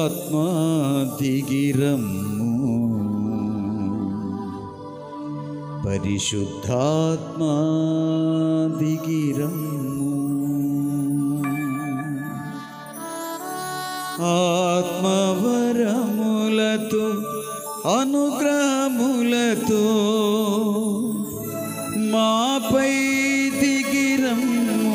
పరిశుద్ధాత్మా దిగిరమ్ము పరిశుద్ధాత్మా దిగిరమ్ము ఆత్మవరములతో అనుగ్రహములతో మాపై దిగిరమ్ము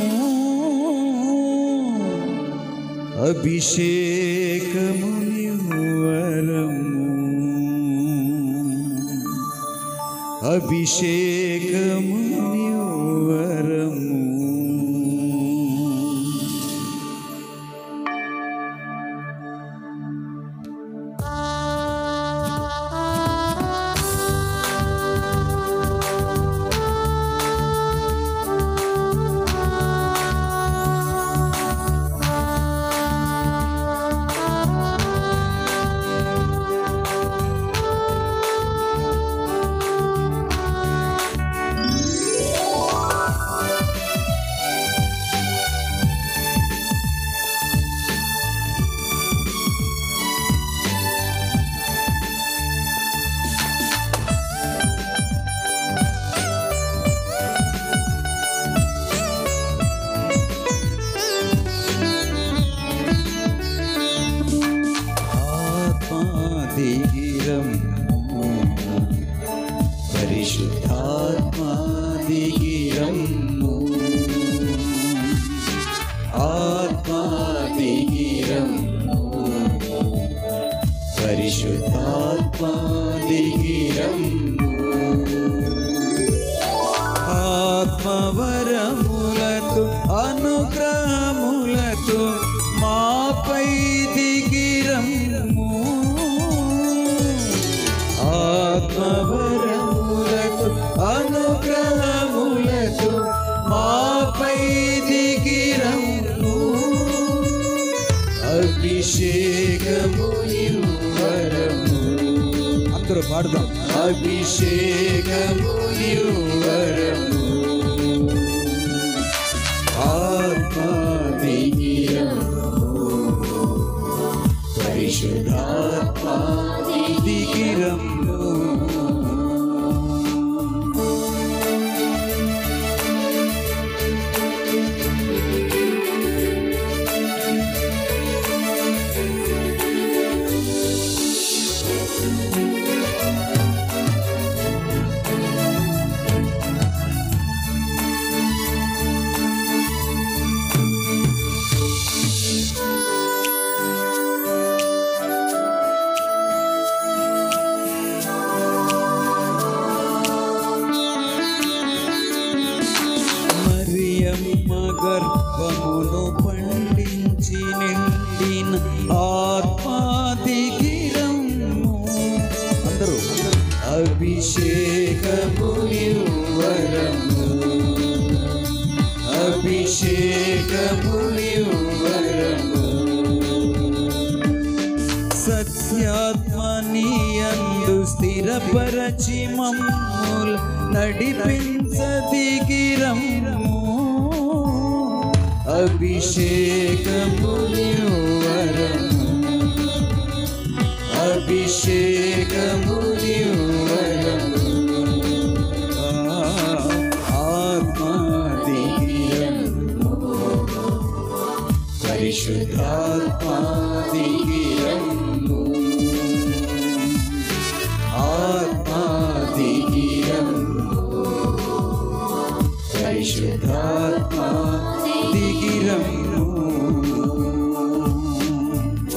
అభిషేకముని వరము అభిషేకముని వరము ఆత్మాదిగిరము పరిశుద్ధాత్మాదిగిరము ఆత్మాదిగిరము పరిశుద్ధాత్మాదిగిరము ఆత్మవరములతో అనుగ్రహములతో మాపై దిగిరము ఆత్మవరములతో అనుగ్రహములతో మాపై దిగిరము అభిషేకము వరము అందరూ పాడుదాం అభిషేకము వరము ఆత్మాదిగిరము పరిశుద్ధాత్మాదిగిరము మరియమ్మ గర్భమును పండించి నిండిన ఆత్మాదిగిరము అందరూ అభిషేకము వరము అభిషేకము వరము సత్యాత్మనియందు స్థిరపరచి మమ్ముల నడిపించదిగిరము అభిషేకము వరము అభిషేకము వరము ఆత్మాదిగిరము పరిశుద్ధాత్మాదిగిరము ఆత్మాదిగిరము పరిశుద్ధాత్మాదిగిరము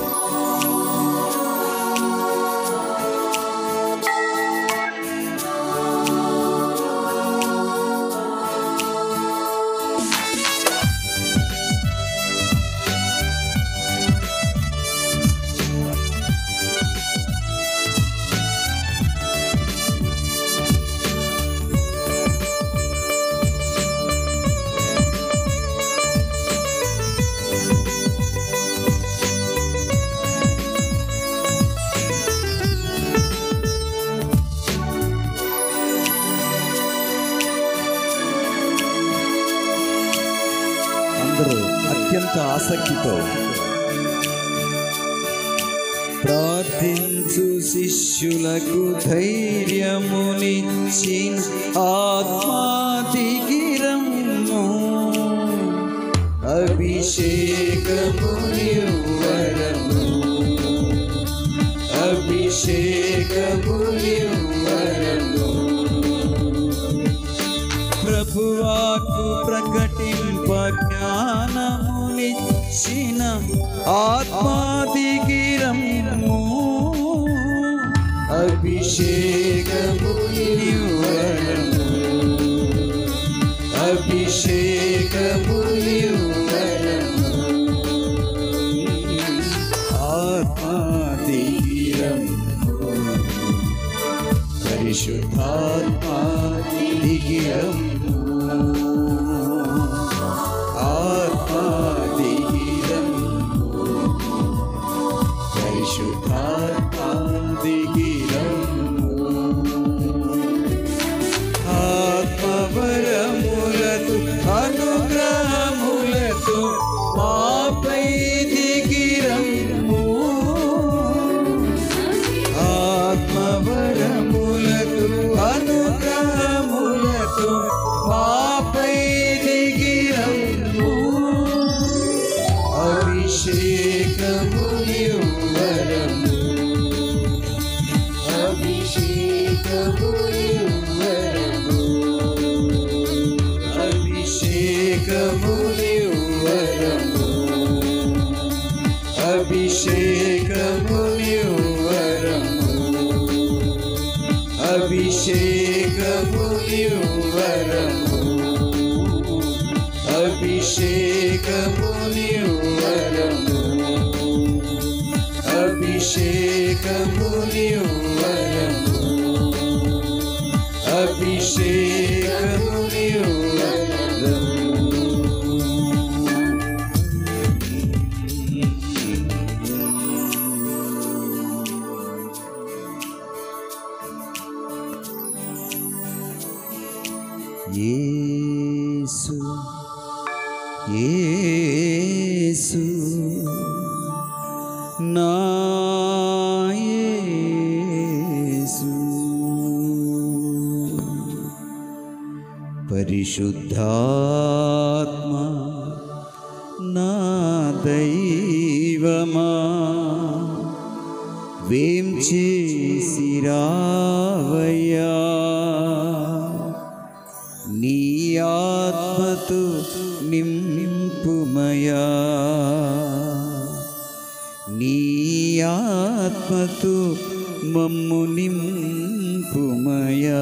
అందరూ అత్యంత ఆసక్తితో ప్రార్థించు శిష్యులకు ధైర్యమునిచ్చిన ఆత్మాదిగిరము అభిషేకమునివరము అభిషేకమునివరము ప్రభువాకు ప్రకటింప జ్ఞానమునిచ్చిన ఆత్మాదిగిరము అభిషేకమునివరము అభిషేకమునివరము ఆత్మాదిగిరము పరిశుద్ధాత్మాదిగిరము ఆత్మాదిగిరము పరిశుద్ధాత్మాదిగిరము ఆత్మవరములతో అనుగ్రహములతో మాపై దిగిరము ఆత్మవరములతో అనుగ్రహములతో మాపై దిగిరము అభిషేకమునివరము అభిషేకమునివరము అభిషేకమునివరము అభిషేకమునివరము అభిషేకమునివరము అభిషేకమునివరము అభిషేకమునివరము అభిషేకమునివరము యేసు యేసు నా యేసు పరిశుద్ధాత్మ నా దైవమా వేం చేసిరావయ్యా నీ ఆత్మతో నింపుమయా నీ ఆత్మతో మమ్ము నింపుమయా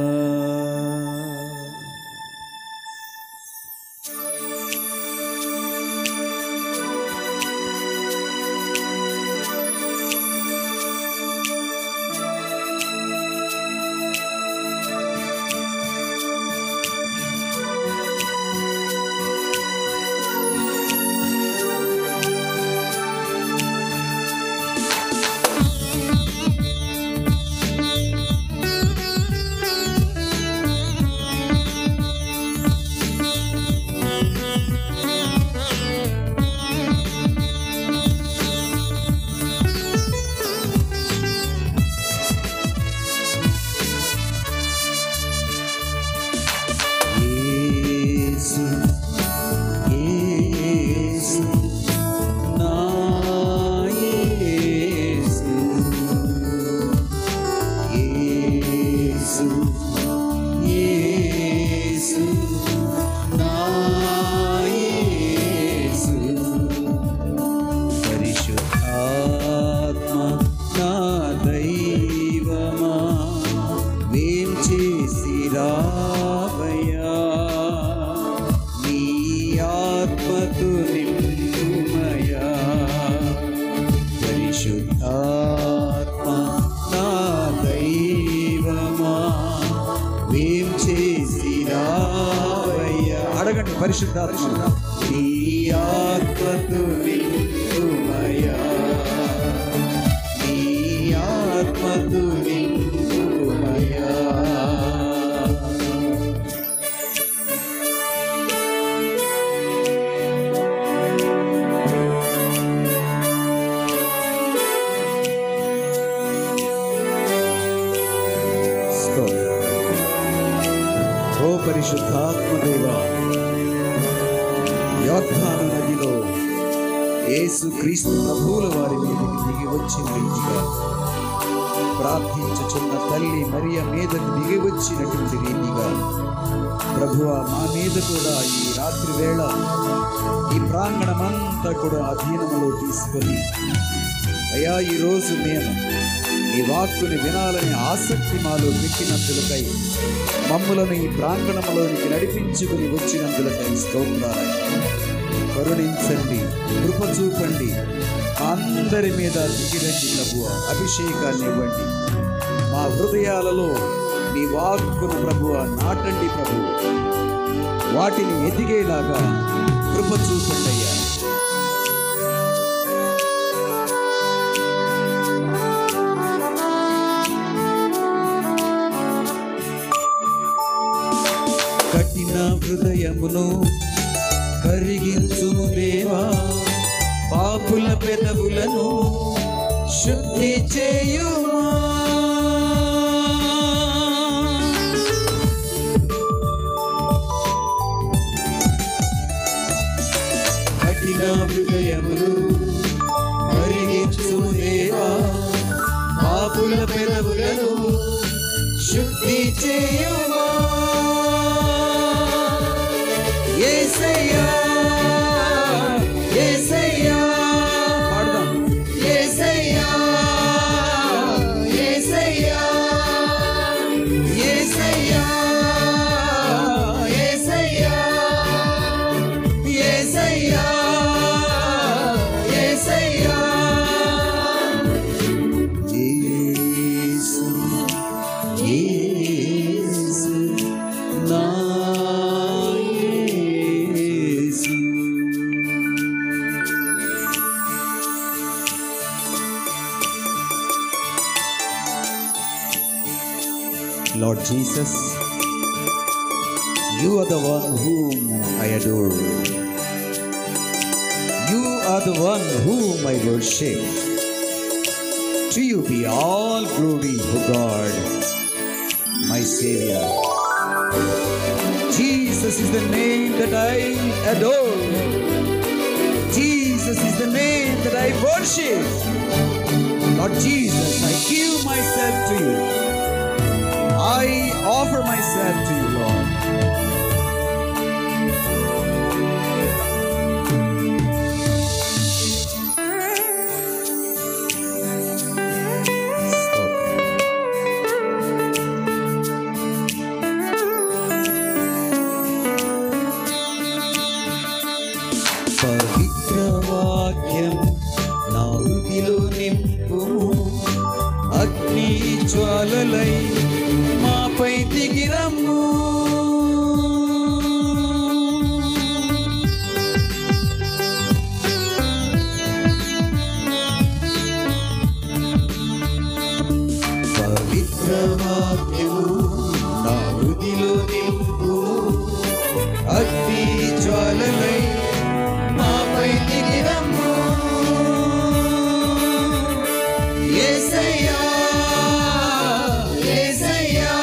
యేసు యేసు నా యేసు యేసు యేసు నా యేసు పరిశుద్ధాత్మ నా దైవమా వేం చేసి రావయ్యా నీ ఆత్మతో నింపుమయా పరిశుద్ధాత్మ నా దైవమా వేం చేసి రావయ్యా అడగండి పరిశుద్ధాత్మ నీ ఆత్మతో నింపుమయా నీ ఆత్మతో నింపుమయా ఓ పరిశుద్ధాత్మ దేవా యోర్ధాను నదిలో యేసు క్రీస్తు ప్రభువుల వారి మీదకి దిగి వచ్చిన రీతిగా ప్రార్థించుచున్న తల్లి మరియ మీదకు దిగి వచ్చినటువంటి రీతిగా ప్రభువ మా మీద కూడా ఈ రాత్రి వేళ ఈ ప్రాంగణమంతా కూడా అధీనములో తీసుకొని అయ్యా ఈరోజు మేము నీ వాక్కుని వినాలని ఆసక్తి మాలో పెట్టినందులకై మమ్ములను ఈ ప్రాంగణంలోనికి నడిపించుకుని వచ్చినందులకై స్తోత్రాలు కరుణించండి కృప చూపండి అందరి మీద దిగిరండి ప్రభు అభిషేకాన్ని ఇవ్వండి మా హృదయాలలో నీ వాక్కును ప్రభు నాటండి ప్రభు వాటిని ఎదిగేలాగా కృప చూపండి అయ్యా కఠిన హృదయమును కరిగించుము దేవా పాపుల పెదవులను శుద్ధి చేయుమా కఠిన హృదయములు కరిగించుము దేవా పాపుల పెదవులను శుద్ధి చేయుమా యేసయ్యా యేసయ్యా పాడదాం యేసయ్యా యేసయ్యా యేసయ్యా యేసయ్యా యేసయ్యా యేసయ్యా యేసు యేసు నా యేసు Lord Jesus, you are the one whom I adore. You are the one whom I worship. To you be all glory, O God, my Savior. Jesus is the name that I adore. Jesus is the name that I worship. Lord Jesus, I give myself to you. I offer myself to you, Lord. Stop. పవిత్ర వాక్యం నా హృదిలో నింపుము అగ్ని జ్వాలలై మాపై దిగిరమ్ము పవిత్ర వాక్యము నా హృదిలో నింపు అగ్ని జ్వాలలై మాపై దిగిరమ్ము యేసయ్యా యేసయ్యా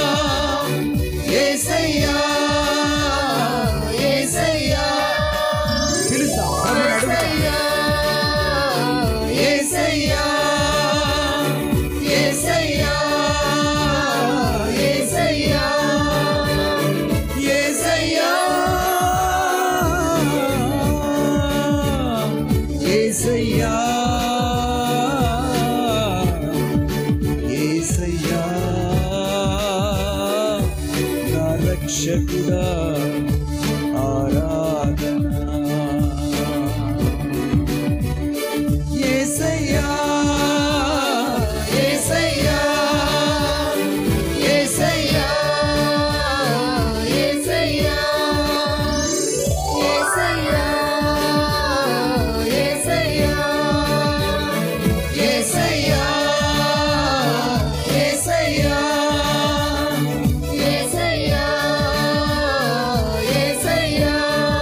యేసయ్యా యేసయ్యా పిలుస్తా యేసయ్యా యేసయ్యా యేసయ్యా యేసయ్యా యేసయ్యా యేసయ్యా యేసయ్యా నా రక్షకుడా ఆరాధన యేసయ్యా యేసయ్యా యేసయ్యా యేసయ్యా యేసయ్యా యేసయ్యా యేసయ్యా యేసయ్యా యేసయ్యా యేసయ్యా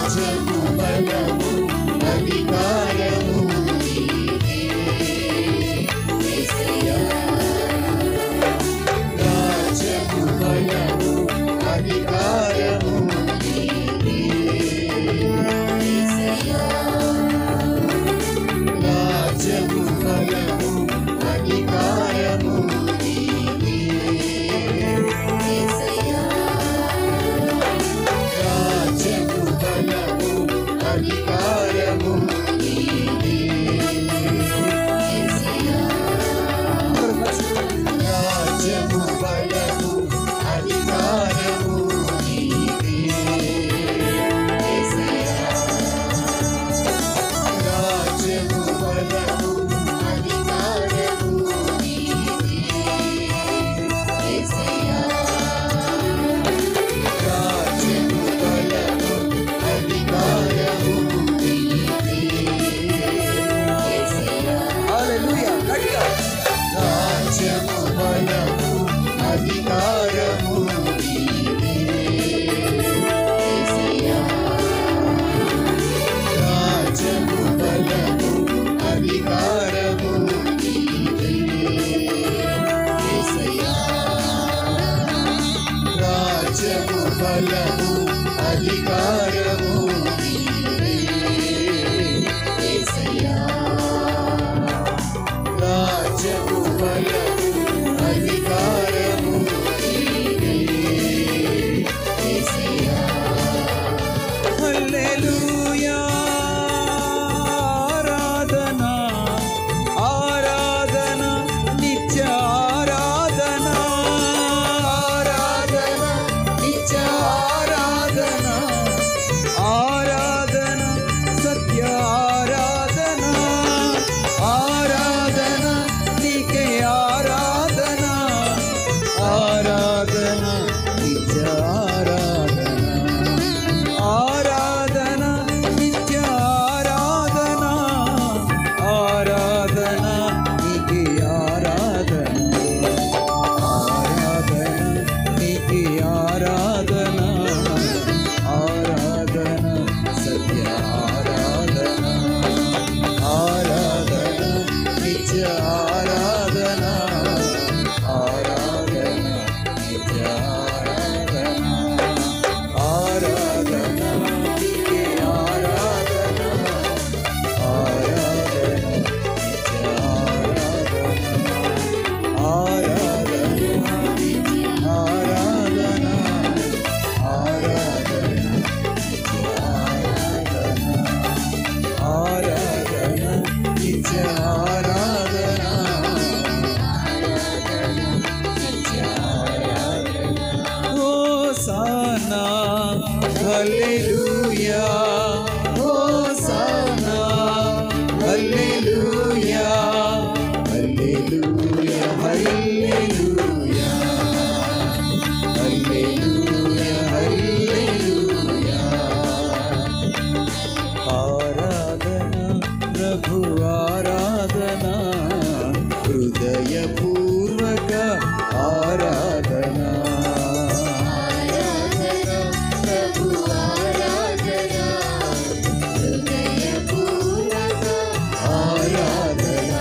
అధికారము నీవే. యేసయ్యా. రాజ్యము బలము అధికారము నీవే. యేసయ్యా. హల్లెలూయా ఆరాధన ఆరాధన నిత్య ఆరాధన ఆరాధన నిత్య ఆరాధన ఆరాధన సత్య ఆరాధన ఆరాధన నీకే ఆరాధన ఆరాధన నిత్య ఆరాధన ఆరాధన నిత్య ఆరాధన ఆరాధన నీకే ఆరాధన ఆరాధన నీకే ఆరాధన ఆరాధన సత్య ఆరాధన ఆరాధన నిత్య ఆరాధన ఆరాధన నిత్య ఆరాధన ఆరాధన నీకే ఆరాధన ఆరాధన నిత్య ఆరాధన ఆరాధన నీకే ఆరాధన ఆరాధన నిత్య ఆరాధన ఆరాధన నిత్య ఆరాధన హోసానా హల్లెలూయా హోసానా హల్లెలూయా హల్లెలూయా హల్లెలూయా హల్లెలూయా హల్లెలూయా ఆరాధన ప్రభు ఆరాధన హృదయపూర్వక ఆరాధన ప్రభు ఆరాధన హృదయపూర్వక ఆరాధన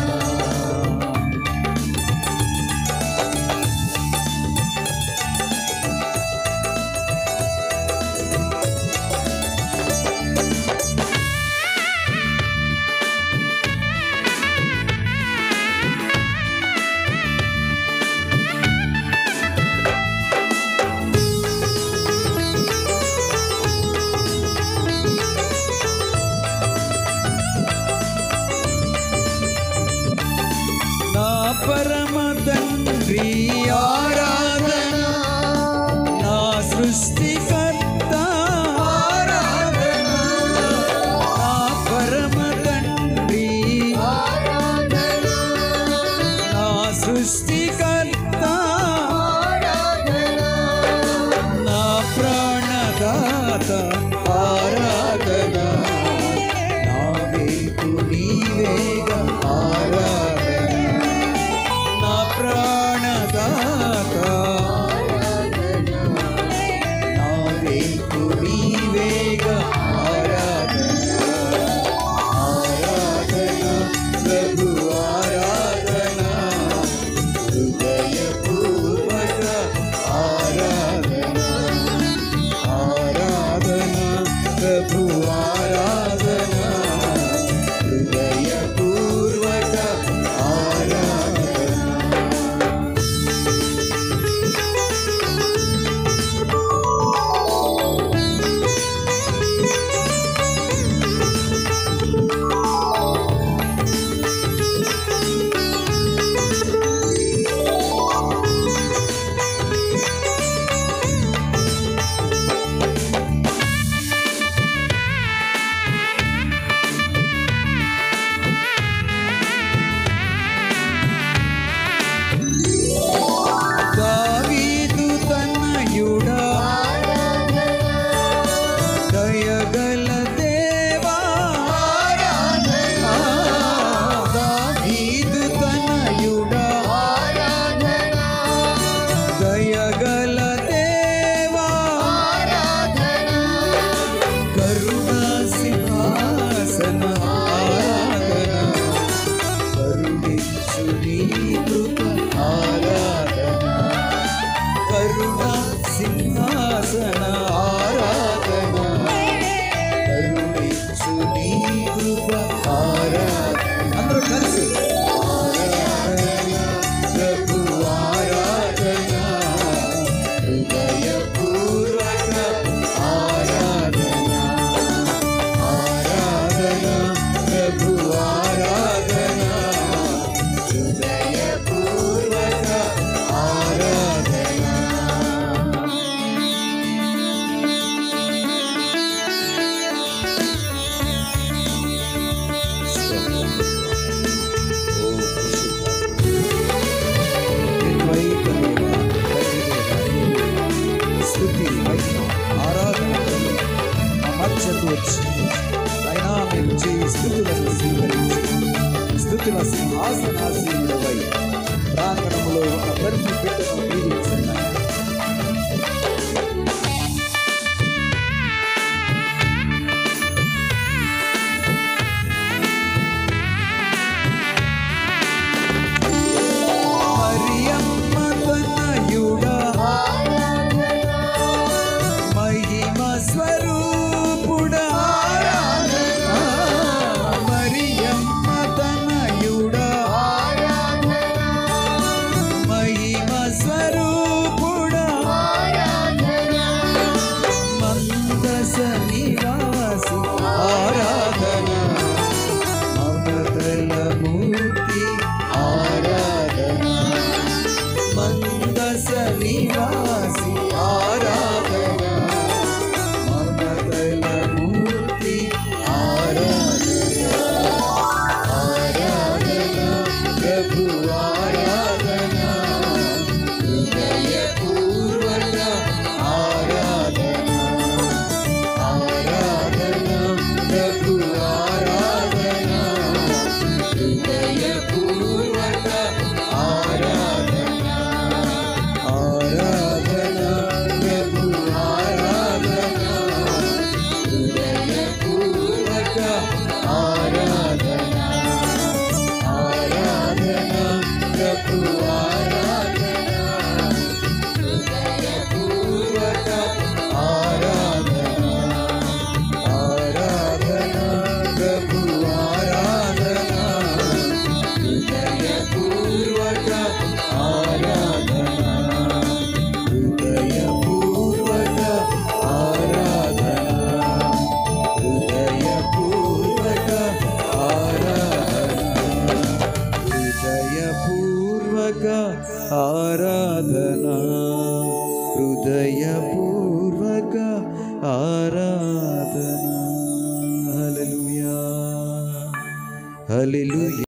నా పరమ తండ్రి ఆరాధన నా సృష్టికర్త ఆరాధన నా పరమ తండ్రి ఆరాధన నా సృష్టికర్త ఆరాధన నా ప్రాణదాత ఆరాధన నా వేకు నీవేగ ఆరాధన నా ప్రాణదాత నా వేకు నీవేగ ఆరాధన ఆరాధన ప్రభు ఆరాధన హృదయపూర్వక ఆరాధన ఆరాధన వద్దకు వచ్చి అయినా మీరు చేయి స్థుతులను స్వీకరించి స్థుతుల సింహాసనాసీనుడవై ప్రాంగణములో ఉన్న ప్రతి బిడ్డను దీవించండి మరియమ్మ తనయుడా మహిమ స్వరూపుడా మరియమ్మ తనయుడా మహిమ స్వరూపుడా మందస నివాసి ఆరాధన మమతల మూర్తి ఆరాధన మందస నివాసి ఆరాధన మమతల మూర్తి ఆరాధన ఆరాధన ప్రభు ఆరాధన హృదయపూర్వక ఆరాధన ఆరాధన ప్రభు ఆరాధన హృదయపూర్వక ఆరాధన ఆరాధన ప్రభు ఆరాధన హృదయపూర్వక ఆరాధన ఆరాధన ప్రభు ఆరాధన హృదయపూర్వక ఆరాధన ఆరాధన ప్రభు ఆరాధన హృదయపూర్వక ఆరాధన హృదయపూర్వక ఆరాధన హృదయపూర్వక ఆరాధన హృదయపూర్వక ఆరాధన హృదయపూర్వక ఆరాధన హల్లెలూయా హల్లెలూయా